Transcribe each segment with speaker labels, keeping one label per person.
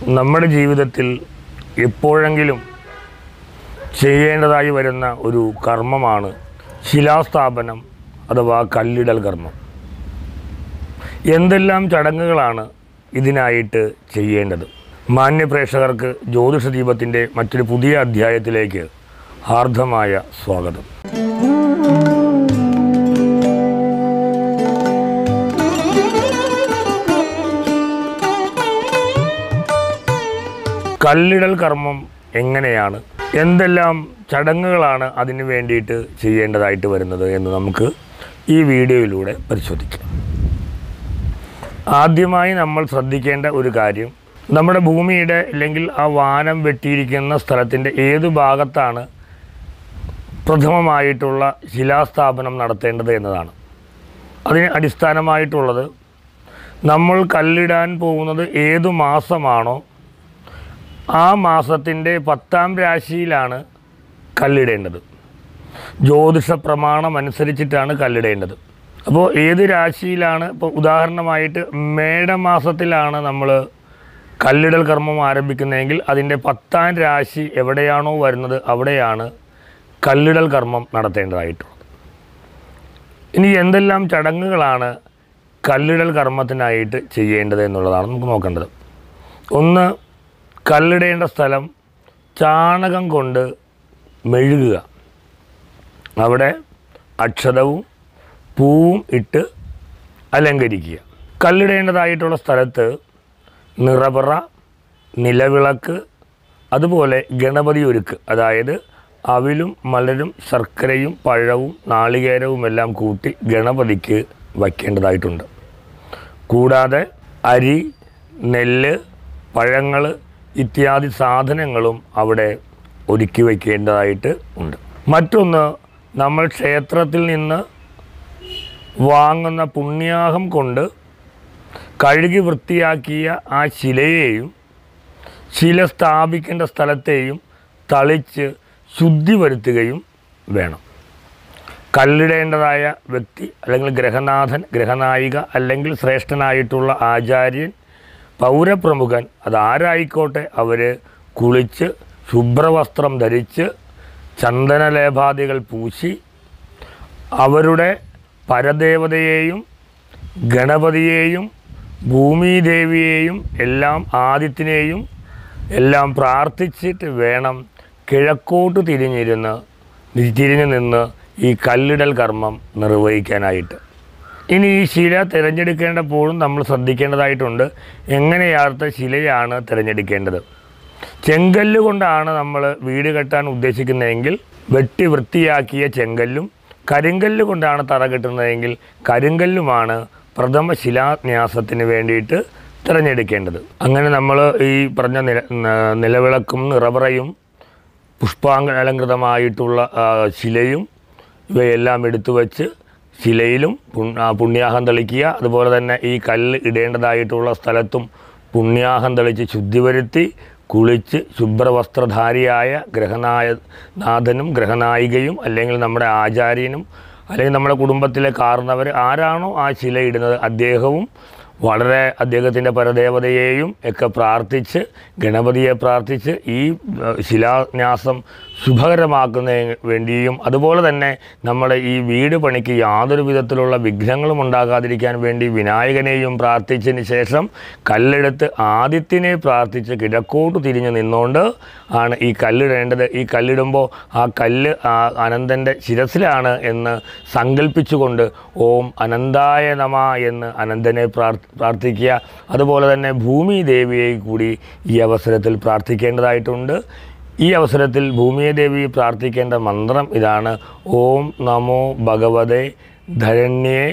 Speaker 1: നമ്മുടെ ജീവിതത്തിൽ എപ്പോഴെങ്കിലും ചെയ്യേണ്ടതായി വരുന്ന ഒരു കർമ്മമാണ് ശിലാസ്ഥാപനം അഥവാ കല്ലിടൽ കർമ്മം എന്തെല്ലാം ചടങ്ങുകളാണ് ഇതിനായിട്ട് ചെയ്യേണ്ടത് മാന്യ പ്രേക്ഷകർക്ക് ജ്യോതിഷ ദീപത്തിൻ്റെ മറ്റൊരു പുതിയ അധ്യായത്തിലേക്ക് ഹാർദമായ സ്വാഗതം കല്ലിടൽ കർമ്മം എങ്ങനെയാണ് എന്തെല്ലാം ചടങ്ങുകളാണ് അതിന് വേണ്ടിയിട്ട് ചെയ്യേണ്ടതായിട്ട് വരുന്നത് എന്ന് നമുക്ക് ഈ വീഡിയോയിലൂടെ പരിശോധിക്കാം ആദ്യമായി നമ്മൾ ശ്രദ്ധിക്കേണ്ട ഒരു കാര്യം നമ്മുടെ ഭൂമിയുടെ അല്ലെങ്കിൽ ആ വാനം വെട്ടിയിരിക്കുന്ന സ്ഥലത്തിൻ്റെ ഏത് ഭാഗത്താണ് പ്രഥമമായിട്ടുള്ള ശിലാസ്ഥാപനം നടത്തേണ്ടത് എന്നതാണ് അതിന് അടിസ്ഥാനമായിട്ടുള്ളത് നമ്മൾ കല്ലിടാൻ പോകുന്നത് ഏതു മാസമാണോ ആ മാസത്തിൻ്റെ പത്താം രാശിയിലാണ് കല്ലിടേണ്ടത് ജ്യോതിഷ പ്രമാണം അനുസരിച്ചിട്ടാണ് കല്ലിടേണ്ടത് അപ്പോൾ ഏത് രാശിയിലാണ് ഇപ്പോൾ ഉദാഹരണമായിട്ട് മേടമാസത്തിലാണ് നമ്മൾ കല്ലിടൽ കർമ്മം ആരംഭിക്കുന്നതെങ്കിൽ അതിൻ്റെ പത്താം രാശി എവിടെയാണോ വരുന്നത് അവിടെയാണ് കല്ലിടൽ കർമ്മം നടത്തേണ്ടതായിട്ടുള്ളത് ഇനി എന്തെല്ലാം ചടങ്ങുകളാണ് കല്ലിടൽ കർമ്മത്തിനായിട്ട് ചെയ്യേണ്ടത് എന്നുള്ളതാണ് നമുക്ക് നോക്കേണ്ടത് ഒന്ന് കല്ലിടേണ്ട സ്ഥലം ചാണകം കൊണ്ട് മെഴുകുക അവിടെ അക്ഷതവും പൂവും ഇട്ട് അലങ്കരിക്കുക കല്ലിടേണ്ടതായിട്ടുള്ള സ്ഥലത്ത് നിറപറ നിലവിളക്ക് അതുപോലെ ഗണപതി ഒരുക്ക് അതായത് അവിലും മലരും ശർക്കരയും പഴവും നാളികേരവും എല്ലാം കൂട്ടി ഗണപതിക്ക് വയ്ക്കേണ്ടതായിട്ടുണ്ട് കൂടാതെ അരി നെല്ല് പഴങ്ങൾ ഇത്യാദി സാധനങ്ങളും അവിടെ ഒരുക്കി വയ്ക്കേണ്ടതായിട്ട് ഉണ്ട് മറ്റൊന്ന് നമ്മൾ ക്ഷേത്രത്തിൽ നിന്ന് വാങ്ങുന്ന പുണ്യാഹം കൊണ്ട് കഴുകി വൃത്തിയാക്കിയ ആ ശിലയെയും ശില സ്ഥാപിക്കേണ്ട സ്ഥലത്തെയും തളിച്ച് ശുദ്ധി വരുത്തുകയും വേണം കല്ലിടേണ്ടതായ വ്യക്തി അല്ലെങ്കിൽ ഗ്രഹനാഥൻ ഗ്രഹനായിക അല്ലെങ്കിൽ ശ്രേഷ്ഠനായിട്ടുള്ള ആചാര്യൻ പൗരപ്രമുഖൻ അതാരായിക്കോട്ടെ അവർ കുളിച്ച് ശുഭ്രവസ്ത്രം ധരിച്ച് ചന്ദനലേപാദികൾ പൂശി അവരുടെ പരദേവതയെയും ഗണപതിയെയും ഭൂമിദേവിയെയും എല്ലാം ആദിത്യനെയും എല്ലാം പ്രാർത്ഥിച്ചിട്ട് വേണം കിഴക്കോട്ട് തിരിഞ്ഞിരുന്ന് തിരിഞ്ഞു നിന്ന് ഈ കല്ലിടൽ കർമ്മം നിർവഹിക്കാനായിട്ട് ഇനി ഈ ശില തിരഞ്ഞെടുക്കേണ്ടപ്പോഴും നമ്മൾ ശ്രദ്ധിക്കേണ്ടതായിട്ടുണ്ട് എങ്ങനെയാർത്ത ശിലയാണ് തിരഞ്ഞെടുക്കേണ്ടത് ചെങ്കല്ല് കൊണ്ടാണ് നമ്മൾ വീട് കെട്ടാൻ ഉദ്ദേശിക്കുന്നതെങ്കിൽ വെട്ടി വൃത്തിയാക്കിയ ചെങ്കല്ലും കരിങ്കല്ല് കൊണ്ടാണ് തറ കെട്ടുന്നതെങ്കിൽ കരിങ്കല്ലുമാണ് പ്രഥമ ശിലാന്യാസത്തിന് വേണ്ടിയിട്ട് തിരഞ്ഞെടുക്കേണ്ടത് അങ്ങനെ നമ്മൾ ഈ പറഞ്ഞ നില ന- നിലവിളക്കും നിറവറയും പുഷ്പാങ്ക അലങ്കൃതമായിട്ടുള്ള ആ, ശിലയും ഇവയെല്ലാം എടുത്തു വച്ച് ശിലയിലും പുൺ- ആ, പുണ്യാഹം തെളിക്കുക അതുപോലെ തന്നെ ഈ കല്ല് ഇടേണ്ടതായിട്ടുള്ള സ്ഥലത്തും പുണ്യാഹം തെളിച്ച് ശുദ്ധി വരുത്തി കുളിച്ച് ശുഭ്രവസ്ത്രധാരിയായ ഗ്രഹനായ നാഥനും ഗ്രഹനായികയും അല്ലെങ്കിൽ നമ്മുടെ ആചാര്യനും അല്ലെങ്കിൽ നമ്മുടെ കുടുംബത്തിലെ കാർന്നവർ ആരാണോ ആ ശില ഇടുന്നത് അദ്ദേഹവും വളരെ അദ്ദേഹത്തിൻ്റെ പരദേവതയെയും ഒക്കെ പ്രാർത്ഥിച്ച് ഗണപതിയെ പ്രാർത്ഥിച്ച് ഈ ഏഹ്, ശിലാന്യാസം ശുഭകരമാക്കുന്നതിന് വേണ്ടിയും അതുപോലെ തന്നെ നമ്മൾ ഈ വീട് പണിക്ക് യാതൊരു വിധത്തിലുള്ള വിഘ്നങ്ങളും ഉണ്ടാകാതിരിക്കാൻ വേണ്ടി വിനായകനെയും പ്രാർത്ഥിച്ചതിന് ശേഷം കല്ലെടുത്ത് ആദിത്യനെ പ്രാർത്ഥിച്ച് കിഴക്കോട്ട് തിരിഞ്ഞ് നിന്നുകൊണ്ട് ആണ് ഈ കല്ലിടേണ്ടത് ഈ കല്ലിടുമ്പോൾ ആ കല്ല് ആ അനന്തൻ്റെ ശിരസിലാണ് എന്ന് സങ്കല്പിച്ചുകൊണ്ട് ഓം അനന്തായ നമ എന്ന് അനന്തനെ പ്രാർ- പ്രാർത്ഥിക്കുക അതുപോലെ തന്നെ ഭൂമി ദേവിയെ കൂടി ഈ അവസരത്തിൽ പ്രാർത്ഥിക്കേണ്ടതായിട്ടുണ്ട് ഈ അവസരത്തിൽ ഭൂമിയെ ദേവി പ്രാർത്ഥിക്കേണ്ട മന്ത്രം ഇതാണ് ഓം നമോ ഭഗവതേ ധരണ്യേ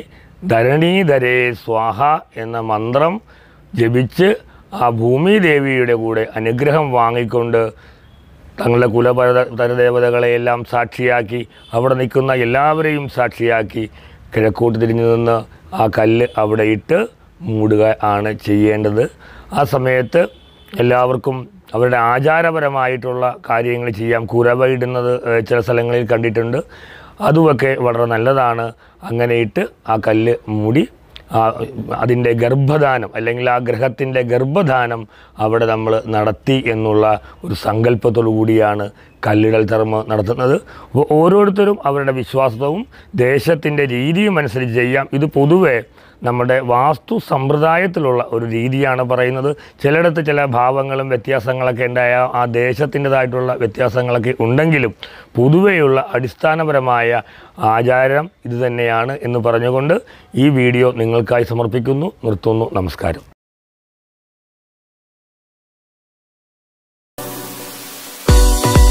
Speaker 1: ധരണീധരേ സ്വാഹ എന്ന മന്ത്രം ജപിച്ച് ആ ഭൂമി ദേവിയുടെ കൂടെ അനുഗ്രഹം വാങ്ങിക്കൊണ്ട് തങ്ങളുടെ കുലപര തരദേവതകളെയെല്ലാം സാക്ഷിയാക്കി അവിടെ നിൽക്കുന്ന എല്ലാവരെയും സാക്ഷിയാക്കി കിഴക്കോട്ട് തിരിഞ്ഞു നിന്ന് ആ കല്ല് അവിടെ ഇട്ട് മൂടുക ആണ് ചെയ്യേണ്ടത് ആ സമയത്ത് എല്ലാവർക്കും അവരുടെ ആചാരപരമായിട്ടുള്ള കാര്യങ്ങൾ ചെയ്യാം കുരവ ഇടുന്നത് ഏഹ്, ചില സ്ഥലങ്ങളിൽ കണ്ടിട്ടുണ്ട് അതുമൊക്കെ വളരെ നല്ലതാണ് അങ്ങനെ ഇട്ട് ആ കല്ല് മൂടി ആ, അതിൻ്റെ ഗർഭധാനം അല്ലെങ്കിൽ ആ ഗ്രഹത്തിൻ്റെ ഗർഭധാനം അവിടെ നമ്മൾ നടത്തി എന്നുള്ള ഒരു സങ്കല്പത്തോടു കൂടിയാണ് കല്ലിടൽ കർമ്മം നടത്തുന്നത് അപ്പോൾ ഓരോരുത്തരും അവരുടെ വിശ്വാസവും ദേശത്തിൻ്റെ രീതിയും അനുസരിച്ച് ചെയ്യാം ഇത് പൊതുവെ നമ്മുടെ വാസ്തു സമ്പ്രദായത്തിലുള്ള ഒരു രീതിയാണ് പറയുന്നത് ചിലയിടത്ത് ചില ഭാവങ്ങളും വ്യത്യാസങ്ങളൊക്കെ ഉണ്ടായ ആ ദേശത്തിൻ്റെതായിട്ടുള്ള വ്യത്യാസങ്ങളൊക്കെ ഉണ്ടെങ്കിലും പൊതുവെയുള്ള അടിസ്ഥാനപരമായ ആചാരം ഇത് തന്നെയാണ് എന്ന് പറഞ്ഞുകൊണ്ട് ഈ വീഡിയോ നിങ്ങൾക്കായി സമർപ്പിക്കുന്നു നിർത്തുന്നു നമസ്കാരം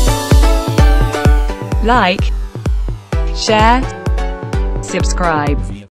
Speaker 2: like, share, subscribe.